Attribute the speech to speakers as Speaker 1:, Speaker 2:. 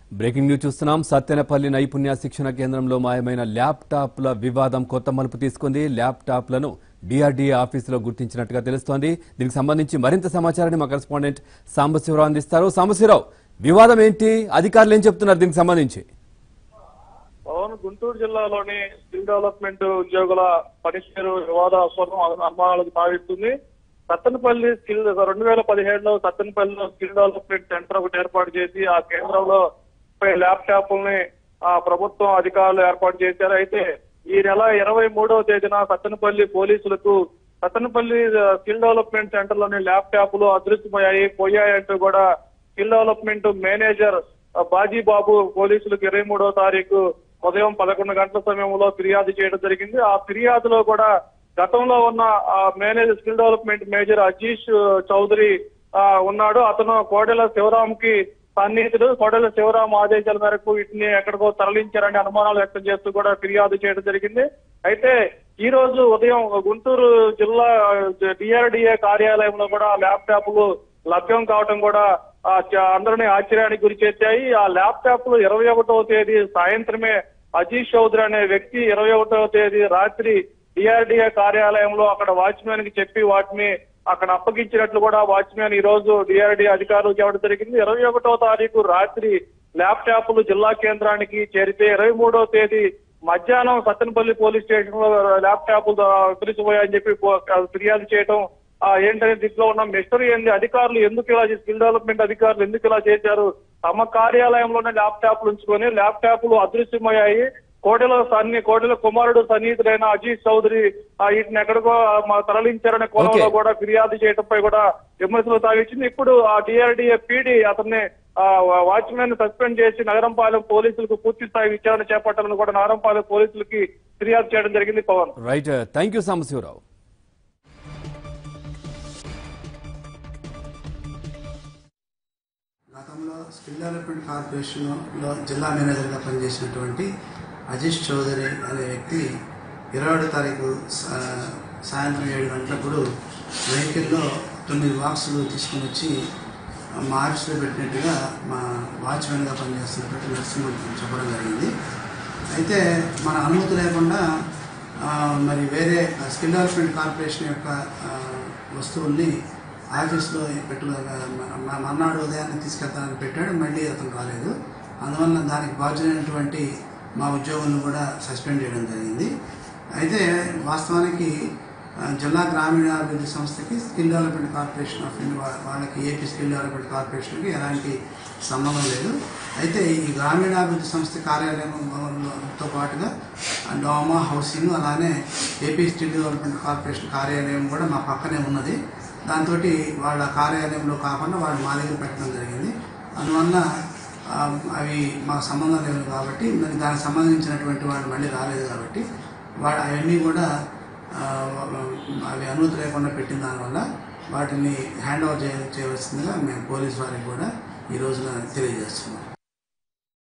Speaker 1: Breaking news చూస్తున్నాం సత్తెనపల్లి నైపుణ్య శిక్షణ కేంద్రంలో మాయమైన ల్యాప్టాప్ల వివాదం కొత్త మలుపు తీసుకుంది ల్యాప్టాప్లను డిఆర్డీఏ ఆఫీసులో గుర్తించినట్టుగా తెలుస్తోంది దీనికి సంబంధించి మరింత సమాచారాన్ని మా కరెస్పాండెంట్ సాంబశివరావు అందిస్తారు సాంబశివరావు వివాదం ఏంటి అధికారులు ఏం చెప్తున్నారు దీనికి సంబంధించి
Speaker 2: పవన్ గుంటూరు జిల్లాలోని స్కిల్ డెవలప్మెంట్ ఉద్యోగుల పనితీరు వివాదాస్పదం అనుమానాలకు తావిస్తుంది సత్తెనపల్లి స్కిల్ రెండు వేల పదిహేడులో సత్తెనపల్లిలో స్కిల్ డెవలప్మెంట్ సెంటర్ ఒకటి ఏర్పాటు చేసి ఆ కేంద్రంలో ముప్పై ల్యాప్టాప్లని ఆ ప్రభుత్వం అధికారులు ఏర్పాటు చేశారు అయితే ఈ నెల ఇరవై మూడవ తేదీన సత్తెనపల్లి పోలీసులకు సత్తెనపల్లి స్కిల్ డెవలప్మెంట్ సెంటర్ లోని ల్యాప్టాప్లు అదృశ్యమయ్యాయి పోయాయంటూ కూడా స్కిల్ డెవలప్మెంట్ మేనేజర్ ఆ, బాజీబాబు పోలీసులకు ఇరవై మూడో తారీఖు ఉదయం పదకొండు గంటల సమయంలో ఫిర్యాదు చేయడం జరిగింది ఆ ఫిర్యాదులో కూడా గతంలో ఉన్న ఆ manager skill development manager Ajeesh Chowdary ఆ, ఉన్నాడు అతను కోడెల శివరాం కి సన్నిహితుడు కోడెల శివరాం ఆదేశాల మేరకు వీటిని ఎక్కడికో తరలించారని అనుమానాలు వ్యక్తం చేస్తూ కూడా ఫిర్యాదు చేయడం జరిగింది అయితే ఈ రోజు ఉదయం గుంటూరు జిల్లా డిఆర్డిఏ కార్యాలయంలో కూడా ల్యాప్టాప్లు లభ్యం కావడం కూడా ఆ, చ- అందరినీ ఆశ్చర్యానికి గురి చేశాయి ఆ ల్యాప్టాప్లు ఇరవై ఒకటవ తేదీ సాయంత్రమే అజీష్ చౌదరి అనే వ్యక్తి ఇరవై ఒకటవ తేదీ రాత్రి డిఆర్డిఏ కార్యాలయంలో అక్కడ వాచ్మెన్ కి చెప్పి వాటిని అక్కడ అప్పగించినట్లు కూడా వాచ్మెన్ ఈ రోజు డిఆర్డీఏ అధికారులు చెప్పడం జరిగింది ఇరవై ఒకటో తారీఖు రాత్రి ల్యాప్టాప్లు జిల్లా కేంద్రానికి చేరితే ఇరవై మూడో తేదీ మధ్యాహ్నం సత్తెనపల్లి పోలీస్ స్టేషన్ లో ల్యాప్టాప్లు తెలిసిపోయాయని చెప్పి పో- ఫిర్యాదు చేయడం ఆ ఏంటనే దీంట్లో ఉన్న మిస్టరీ ఏంది అధికారులు ఎందుకు ఇలా స్కిల్ డెవలప్మెంట్ అధికారులు ఎందుకు ఇలా చేశారు తమ కార్యాలయంలోనే ల్యాప్టాప్లు ఉంచుకొని ల్యాప్టాప్లు అదృశ్యమయ్యాయి కోడెల సన్ని కోడెల కుమారుడు సన్నిహితుడైన అజీత్ చౌదరి ఆ వీటిని ఎక్కడికో మా తరలించారనే కోణంలో
Speaker 1: Okay.
Speaker 2: కూడా ఫిర్యాదు చేయడంపై కూడా విమర్శలు తావిచ్చింది ఇప్పుడు ఆ డిఆర్డీఏ పీడీ అతన్ని వాచ్మెన్ సస్పెండ్ చేసి నగరంపాలెం పోలీసులకు పూర్తి స్థాయి విచారణ చేపట్టాలని కూడా నగరంపాలెం పోలీసులకి ఫిర్యాదు చేయడం జరిగింది Pawan
Speaker 1: right thank you Sambasivarao
Speaker 3: గతంలో స్కిల్ డెవలప్మెంట్ కార్పొరేషన్లో జిల్లా మేనేజర్గా పనిచేసినటువంటి అజీష్ చౌదరి అనే వ్యక్తి ఇరవై ఒకటో తారీఖు సా- సాయంత్రం ఏడు గంటలప్పుడు వెహికల్లో తొమ్మిది బాక్సులు తీసుకుని వచ్చి మా ఆఫీస్లో పెట్టినట్టుగా మా వాచ్మెన్గా పనిచేస్తున్నటువంటి నరసింహ చెప్పడం జరిగింది అయితే మన అనుమతి లేకుండా ఆ, మరి వేరే స్కిల్ డెవలప్మెంట్ కార్పొరేషన్ యొక్క ఆ, వస్తువుల్ని ఆఫీస్లో పెట్టు మ- మర్నాడు ఉదయాన్నే తీసుకెళ్తానని పెట్టాడు మళ్ళీ అతను రాలేదు అందువల్ల దానికి బాధ్యులైనటువంటి మా ఉద్యోగులను కూడా సస్పెండ్ చేయడం జరిగింది అయితే వాస్తవానికి ఆ, జిల్లా గ్రామీణాభివృద్ధి సంస్థకి skill development corporation of India వా- వాళ్ళకి ఏపీ స్కిల్ డెవలప్మెంట్ కార్పొరేషన్కి ఎలాంటి సంబంధం లేదు అయితే ఈ గ్రామీణాభివృద్ధి సంస్థ కార్యాలయంతో పాటుగా డోమా హౌసింగ్ అలానే ఏపీ స్కిల్ డెవలప్మెంట్ కార్పొరేషన్ కార్యాలయం కూడా మా పక్కనే ఉన్నది దాంతో వాళ్ళ కార్యాలయంలో కాకుండా వాళ్ళు మా దగ్గర పెట్టడం జరిగింది అందువల్ల ఆ, అవి మాకు సంబంధం లేదు కాబట్టి మరి దానికి సంబంధించినటువంటి వాళ్ళు మళ్ళీ రాలేదు కాబట్టి వాడు అవన్నీ కూడా ఆ, అవి అనుమతి లేకుండా పెట్టిన దానివల్ల వాటిని హ్యాండ్ ఓవర్ చేయ చేయవలసిందిగా మేము పోలీస్ వారికి కూడా ఈ రోజున తెలియజేస్తున్నాం